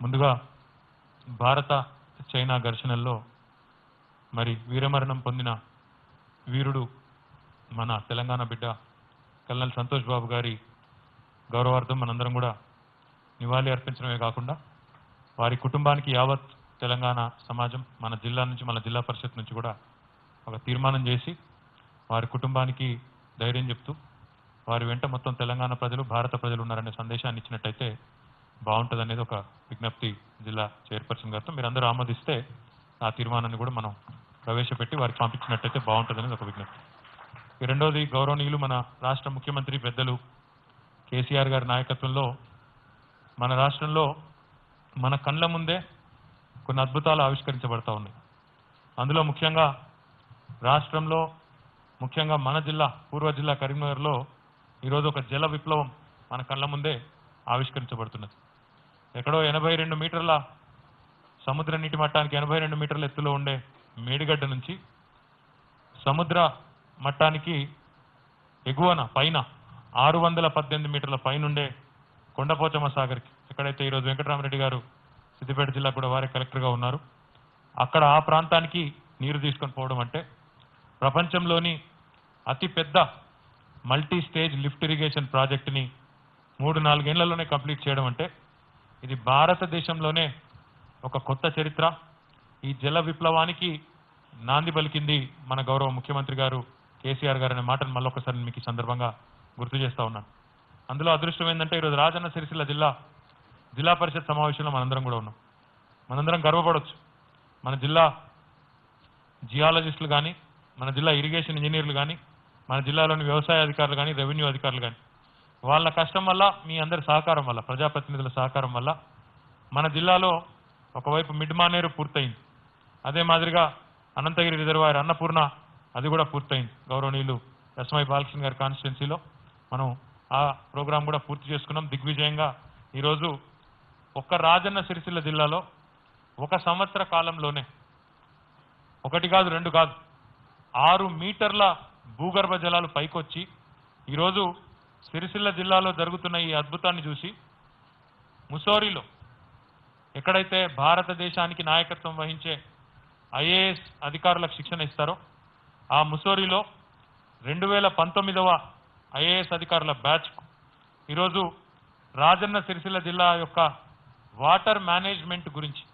ముందుగా భారత చైనా ఘర్షణల్లో మరి వీరమరణం పొందిన వీరుడు మన తెలంగాణ బిడ్డ కల్నల్ సంతోష్ బాబు గారి గౌరవార్థం మనందరం కూడా నివాళి అర్పించడమే కాకుండా వారి కుటుంబానికి యావత్ తెలంగాణ సమాజం మన జిల్లా నుంచి మన జిల్లా పరిషత్ నుంచి కూడా ఒక తీర్మానం చేసి వారి కుటుంబానికి ధైర్యం చెప్తూ వారి వెంట మొత్తం తెలంగాణ ప్రజలు భారత ప్రజలు ఉన్నారనే సందేశాన్ని ఇచ్చినట్టయితే బాగుంటుంది అనేది ఒక విజ్ఞప్తి జిల్లా చైర్పర్సన్ గారితో మీరందరూ ఆమోదిస్తే ఆ తీర్మానాన్ని కూడా మనం ప్రవేశపెట్టి వారికి పంపించినట్టయితే బాగుంటుంది అనేది ఒక విజ్ఞప్తి ఈ రెండోది గౌరవనీయులు మన రాష్ట్ర ముఖ్యమంత్రి పెద్దలు కేసీఆర్ గారి నాయకత్వంలో మన రాష్ట్రంలో మన కళ్ళ ముందే కొన్ని అద్భుతాలు ఆవిష్కరించబడతా ఉన్నాయి అందులో ముఖ్యంగా రాష్ట్రంలో ముఖ్యంగా మన జిల్లా పూర్వ జిల్లా కరీంనగర్లో ఈరోజు ఒక జల విప్లవం మన కళ్ళ ముందే ఆవిష్కరించబడుతున్నది ఎక్కడో ఎనభై రెండు మీటర్ల సముద్ర నీటి మట్టానికి ఎనభై రెండు మీటర్ల ఎత్తులో ఉండే మేడిగడ్డ నుంచి సముద్ర మట్టానికి ఎగువన పైన ఆరు వందల పద్దెనిమిది మీటర్ల పైనుండే కొండపోచమ్మ సాగర్కి ఎక్కడైతే ఈరోజు వెంకటరామరెడ్డి గారు సిద్దిపేట జిల్లా కూడా వారే కలెక్టర్గా ఉన్నారు అక్కడ ఆ ప్రాంతానికి నీరు తీసుకొని పోవడం అంటే ప్రపంచంలోని అతి పెద్ద మల్టీ స్టేజ్ లిఫ్ట్ ఇరిగేషన్ ప్రాజెక్టుని మూడు నాలుగేళ్లలోనే కంప్లీట్ చేయడం అంటే ఇది భారతదేశంలోనే ఒక కొత్త చరిత్ర ఈ జల విప్లవానికి నాంది పలికింది మన గౌరవ ముఖ్యమంత్రి గారు కేసీఆర్ గారు అనే మాటను మళ్ళొకసారి మీకు ఈ సందర్భంగా గుర్తు చేస్తా ఉన్నాను అందులో అదృష్టం ఏంటంటే ఈరోజు రాజన్న సిరిసిల్ల జిల్లా జిల్లా పరిషత్ సమావేశంలో మనందరం కూడా ఉన్నాం మనందరం గర్వపడవచ్చు మన జిల్లా జియాలజిస్టులు కానీ మన జిల్లా ఇరిగేషన్ ఇంజనీర్లు కానీ మన జిల్లాలోని వ్యవసాయ అధికారులు కానీ రెవెన్యూ అధికారులు కానీ వాళ్ళ కష్టం వల్ల మీ అందరి సహకారం వల్ల ప్రజాప్రతినిధుల సహకారం వల్ల మన జిల్లాలో ఒకవైపు మిడ్ మానేరు పూర్తయింది అదే మాదిరిగా అనంతగిరి రిజర్వాయర్ అన్నపూర్ణ అది కూడా పూర్తయింది గౌరవనీయులు ఎస్మై బాలకృష్ణ గారి కాన్స్టిట్యున్సీలో మనం ఆ ప్రోగ్రాం కూడా పూర్తి చేసుకున్నాం దిగ్విజయంగా ఈరోజు ఒక్క రాజన్న సిరిసిల్ల జిల్లాలో ఒక సంవత్సర కాలంలోనే ఒకటి కాదు రెండు కాదు ఆరు మీటర్ల భూగర్భ జలాలు పైకొచ్చి ఈరోజు సిరిసిల్ల జిల్లాలో జరుగుతున్న ఈ అద్భుతాన్ని చూసి ముసోరిలో ఎక్కడైతే భారతదేశానికి నాయకత్వం వహించే ఐఏఎస్ అధికారులకు శిక్షణ ఇస్తారో ఆ ముసోరిలో రెండు వేల పంతొమ్మిదవ ఐఏఎస్ అధికారుల బ్యాచ్ ఈరోజు రాజన్న సిరిసిల్ల జిల్లా యొక్క వాటర్ మేనేజ్మెంట్ గురించి